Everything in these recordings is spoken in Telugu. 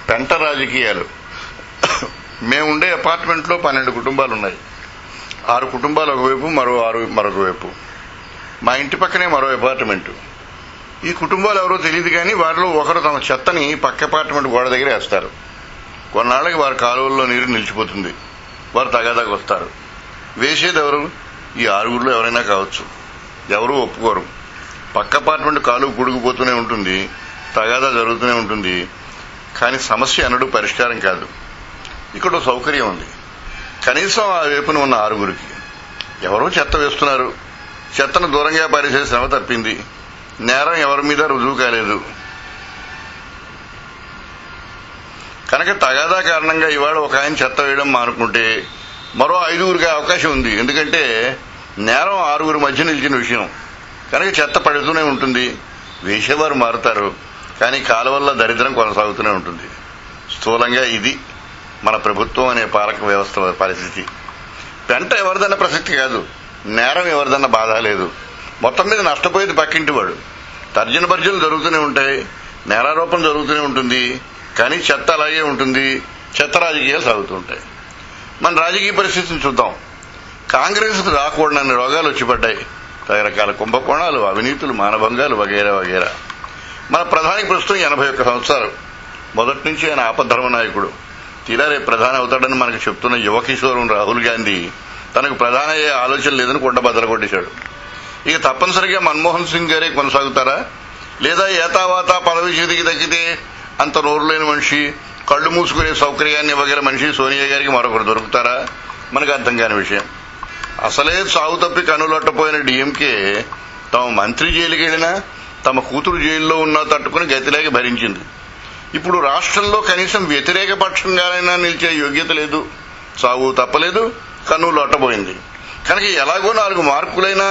పెంట రాజకీయాలు మేముండే అపార్ట్మెంట్ లో పన్నెండు కుటుంబాలు ఉన్నాయి ఆరు కుటుంబాలు ఒకవైపు మరో ఆరు మరొక వైపు మా ఇంటి పక్కనే మరో అపార్ట్మెంట్ ఈ కుటుంబాలు ఎవరో తెలియదు కానీ వారిలో ఒకరు తమ చెత్తని పక్క అపార్ట్మెంట్ గోడ దగ్గర వేస్తారు కొన్నాళ్ళకి వారి కాలువల్లో నీరు నిలిచిపోతుంది వారు తగాదాకు వస్తారు వేసేది ఎవరు ఈ ఆరుగురిలో ఎవరైనా కావచ్చు ఎవరూ ఒప్పుకోరు పక్క అపార్ట్మెంట్ కాలువ కుడుకుపోతూనే ఉంటుంది తగాదా జరుగుతూనే ఉంటుంది కానీ సమస్య అనడు పరిష్కారం కాదు ఇక్కడ ఓ సౌకర్యం ఉంది కనీసం ఆ వైపున ఉన్న ఆరుగురికి ఎవరో చెత్త వేస్తున్నారు చెత్తను దూరంగా పారేసే శ్రమ తప్పింది నేరం ఎవరి మీద రుజువు కాలేదు కనుక తగాదా కారణంగా ఇవాళ ఒక ఆయన చెత్త వేయడం మానుకుంటే మరో ఐదుగురికి అవకాశం ఉంది ఎందుకంటే నేరం ఆరుగురు మధ్య నిలిచిన విషయం కనుక చెత్త పడుతూనే ఉంటుంది వేసేవారు మారుతారు కానీ కాలువల్ల దరిద్రం కొనసాగుతూనే ఉంటుంది స్థూలంగా ఇది మన ప్రభుత్వం అనే పాలక వ్యవస్థ పరిస్థితి పెంట ఎవరిదన్న ప్రసక్తి కాదు నేరం ఎవరిదన్న బాధ లేదు మొత్తం మీద నష్టపోయేది పక్కింటి వాడు తర్జన భర్జనలు జరుగుతూనే ఉంటాయి నేరారోపణ జరుగుతూనే ఉంటుంది కానీ చెత్త అలాగే ఉంటుంది చెత్త రాజకీయాలు సాగుతూ ఉంటాయి మన రాజకీయ పరిస్థితిని చూద్దాం కాంగ్రెస్ కు రాకూడనన్ని రోగాలు వచ్చి పడ్డాయి రకరకాల కుంభకోణాలు అవినీతులు మానభంగాలు వగైరా వగైరా మన ప్రధానికి ప్రస్తుతం ఎనభై ఒక్క సంవత్సరాలు మొదటి నుంచి ఆయన ఆపద్ధర్మ నాయకుడు తీరా రేపు ప్రధాని అవుతాడని మనకు చెప్తున్న యువ కిషోరం రాహుల్ గాంధీ తనకు ప్రధాని అయ్యే ఆలోచన లేదని కొండ బద్దలు కొట్టేశాడు ఇక తప్పనిసరిగా మన్మోహన్ సింగ్ గారే కొనసాగుతారా లేదా ఏతావాత పదవి చేతికి తగ్గితే అంత నోరు లేని మనిషి కళ్ళు మూసుకునే సౌకర్యాన్ని ఇవ్వగల మనిషి సోనియా గారికి మరొకరు దొరుకుతారా మనకు అర్థం కాని విషయం అసలే సాగు తప్పి కనులొట్టపోయిన డిఎంకే తమ మంత్రి జైలుకి వెళ్ళినా తమ కూతురు జైల్లో ఉన్నా తట్టుకుని గతిలేక భరించింది ఇప్పుడు రాష్ట్రంలో కనీసం వ్యతిరేక పక్షంగానైనా నిలిచే యోగ్యత లేదు సాగు తప్పలేదు కన్ను లొట్టబోయింది కనుక ఎలాగో నాలుగు మార్కులైనా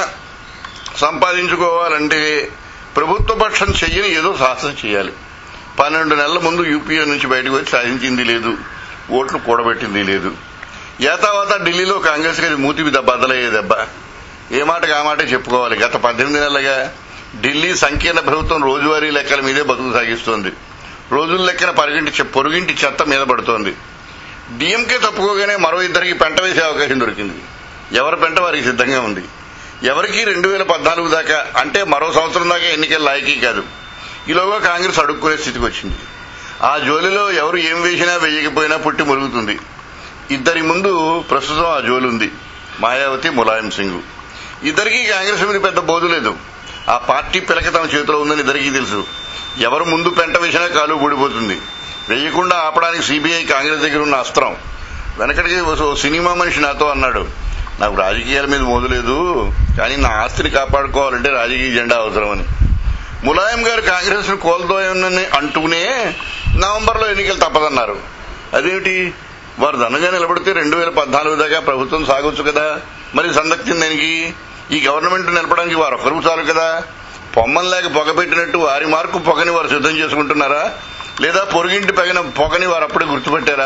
సంపాదించుకోవాలంటే ప్రభుత్వ పక్షం చెయ్యని ఏదో సాహసం చేయాలి పన్నెండు నెలల ముందు యూపీఏ నుంచి బయటకు వచ్చి సాధించింది లేదు ఓట్లు కూడబెట్టింది లేదు ఏతావాత ఢిల్లీలో కాంగ్రెస్ కి మూతి దెబ్బ బద్దలయ్యే దెబ్బ ఏ మాటకు ఆ మాటే చెప్పుకోవాలి గత పద్దెనిమిది నెలలుగా ఢిల్లీ సంకీర్ణ ప్రభుత్వం రోజువారీ లెక్కల మీదే బతుకు సాగిస్తోంది రోజుల లెక్కన పరిగింటి పొరుగింటి చెత్త మీద పడుతోంది డిఎంకే తప్పుకోగానే మరో ఇద్దరికి పెంట వేసే అవకాశం దొరికింది ఎవరి పెంట వారికి సిద్ధంగా ఉంది ఎవరికి రెండు వేల పద్నాలుగు దాకా అంటే మరో సంవత్సరం దాకా ఎన్నికల లాయకీ కాదు ఈలోగా కాంగ్రెస్ అడుక్కునే స్థితికి వచ్చింది ఆ జోలిలో ఎవరు ఏం వేసినా వేయకపోయినా పుట్టి మురుగుతుంది ఇద్దరి ముందు ప్రస్తుతం ఆ జోలి ఉంది మాయావతి ములాయం సింగ్ ఇద్దరికీ కాంగ్రెస్ మీద పెద్ద బోధు లేదు ఆ పార్టీ పిలక తమ చేతిలో ఉందని ఇద్దరికీ తెలుసు ఎవరు ముందు పెంట వేసినా కాలు ఊడిపోతుంది వేయకుండా ఆపడానికి సిబిఐ కాంగ్రెస్ దగ్గర ఉన్న అస్త్రం వెనకటికి ఓ సినిమా మనిషి నాతో అన్నాడు నాకు రాజకీయాల మీద మోదు లేదు కానీ నా ఆస్తిని కాపాడుకోవాలంటే రాజకీయ జెండా అవసరమని ములాయం గారు కాంగ్రెస్ ను కోల్దోయనని అంటూనే నవంబర్ లో ఎన్నికలు తప్పదన్నారు అదేమిటి వారు దండగా నిలబడితే రెండు వేల పద్నాలుగు దాకా ప్రభుత్వం సాగొచ్చు కదా మరి సందక్తింది దానికి ఈ గవర్నమెంట్ నిలపడానికి వారు ఒకరు చాలు కదా పొమ్మం లేక పొగ పెట్టినట్టు వారి మార్కు పొగని వారు సిద్ధం చేసుకుంటున్నారా లేదా పొరుగింటి పగిన పొగని వారు అప్పుడే గుర్తుపెట్టారా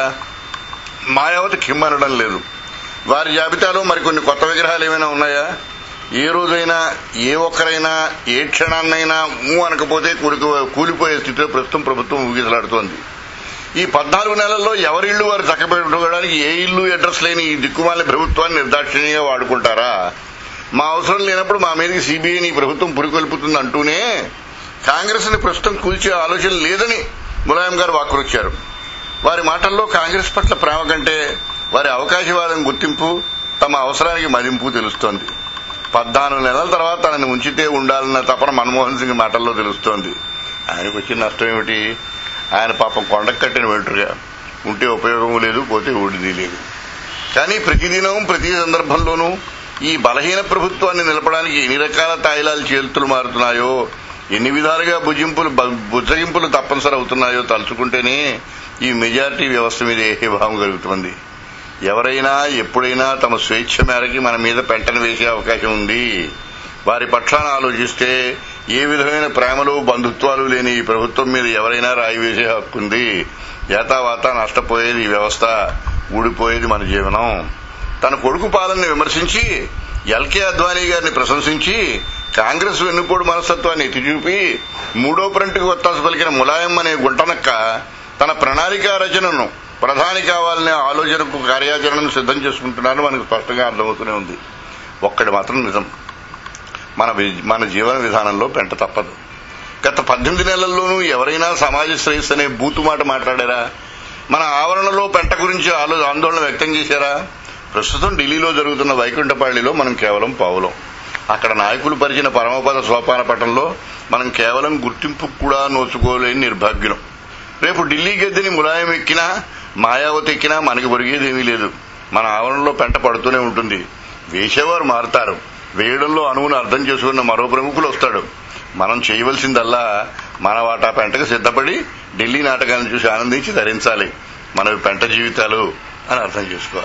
మాయావతి కిమ్మనడం లేదు వారి జాబితాలో మరికొన్ని కొత్త విగ్రహాలు ఏమైనా ఉన్నాయా ఏ రోజైనా ఏ ఒక్కరైనా ఏ క్షణాన్నైనా ఊ అనకపోతే కూలికో కూలిపోయే స్థితిలో ప్రస్తుతం ప్రభుత్వం ఊగిసలాడుతోంది ఈ పద్నాలుగు నెలల్లో ఎవరి ఇళ్లు వారు చక్కబెట్టుకోవడానికి ఏ ఇల్లు అడ్రస్ లేని ఈ దిక్కుమాల ప్రభుత్వాన్ని నిర్దాక్షిణ్యంగా వాడుకుంటారా మా అవసరం లేనప్పుడు మా మీదకి సిబిఐని ప్రభుత్వం పురికొల్పుతుంది అంటూనే కాంగ్రెస్ ని ప్రస్తుతం కూల్చే ఆలోచన లేదని ములాయం గారు వాక్కురొచ్చారు వారి మాటల్లో కాంగ్రెస్ పట్ల ప్రేమ కంటే వారి అవకాశవాదం గుర్తింపు తమ అవసరానికి మదింపు తెలుస్తోంది పద్నాలుగు నెలల తర్వాత తనని ఉంచితే ఉండాలన్న తపన మన్మోహన్ సింగ్ మాటల్లో తెలుస్తోంది ఆయనకు వచ్చిన నష్టం ఏమిటి ఆయన పాపం కొండకు కట్టిన వెంట్రుగా ఉంటే ఉపయోగం లేదు పోతే ఊడిది లేదు కానీ ప్రతిదినం ప్రతి సందర్భంలోనూ ఈ బలహీన ప్రభుత్వాన్ని నిలపడానికి ఎన్ని రకాల తాయిలాలు చేతులు మారుతున్నాయో ఎన్ని విధాలుగా భుజింపులు బుజ్జగింపులు తప్పనిసరి అవుతున్నాయో తలుచుకుంటేనే ఈ మెజారిటీ వ్యవస్థ మీద ఏ భావం కలుగుతుంది ఎవరైనా ఎప్పుడైనా తమ స్వేచ్ఛ మేరకి మన మీద పెంటను వేసే అవకాశం ఉంది వారి పక్షాన ఆలోచిస్తే ఏ విధమైన ప్రేమలు బంధుత్వాలు లేని ఈ ప్రభుత్వం మీద ఎవరైనా రాయి వేసే హక్కుంది ఏతావాత నష్టపోయేది ఈ వ్యవస్థ ఊడిపోయేది మన జీవనం తన కొడుకు పాలనని విమర్శించి ఎల్కే అద్వానీ గారిని ప్రశంసించి కాంగ్రెస్ వెన్నుపోడు మనస్తత్వాన్ని ఎత్తి చూపి మూడో ఫ్రంట్కు ఒత్తాసు పలికిన ములాయం అనే గుంటనక్క తన ప్రణాళిక రచనను ప్రధాని కావాలనే ఆలోచనకు కార్యాచరణను సిద్ధం చేసుకుంటున్నారని మనకు స్పష్టంగా అర్థమవుతూనే ఉంది ఒక్కటి మాత్రం నిజం మన వి- మన జీవన విధానంలో పెంట తప్పదు గత పద్దెనిమిది నెలల్లోనూ ఎవరైనా సమాజ శ్రేయస్సు అనే బూతు మాట మాట్లాడారా మన ఆవరణలో పెంట గురించి ఆలో ఆందోళన వ్యక్తం చేశారా ప్రస్తుతం ఢిల్లీలో జరుగుతున్న వైకుంఠపాళిలో మనం కేవలం పావులం అక్కడ నాయకులు పరిచిన పరమపద సోపాన పటంలో మనం కేవలం గుర్తింపు కూడా నోచుకోలేని నిర్భాగ్యులం రేపు ఢిల్లీ గద్దెని ములాయం ఎక్కినా మాయావతి ఎక్కినా మనకి ఒరిగేదేమీ లేదు మన ఆవరణలో పెంట పడుతూనే ఉంటుంది వేసేవారు మారుతారు వేయడంలో అణువును అర్థం చేసుకున్న మరో ప్రముఖులు వస్తాడు మనం చేయవలసిందల్లా మన వాటా పెంటకు సిద్ధపడి ఢిల్లీ నాటకాన్ని చూసి ఆనందించి ధరించాలి మనవి పెంట జీవితాలు అని అర్థం చేసుకోవాలి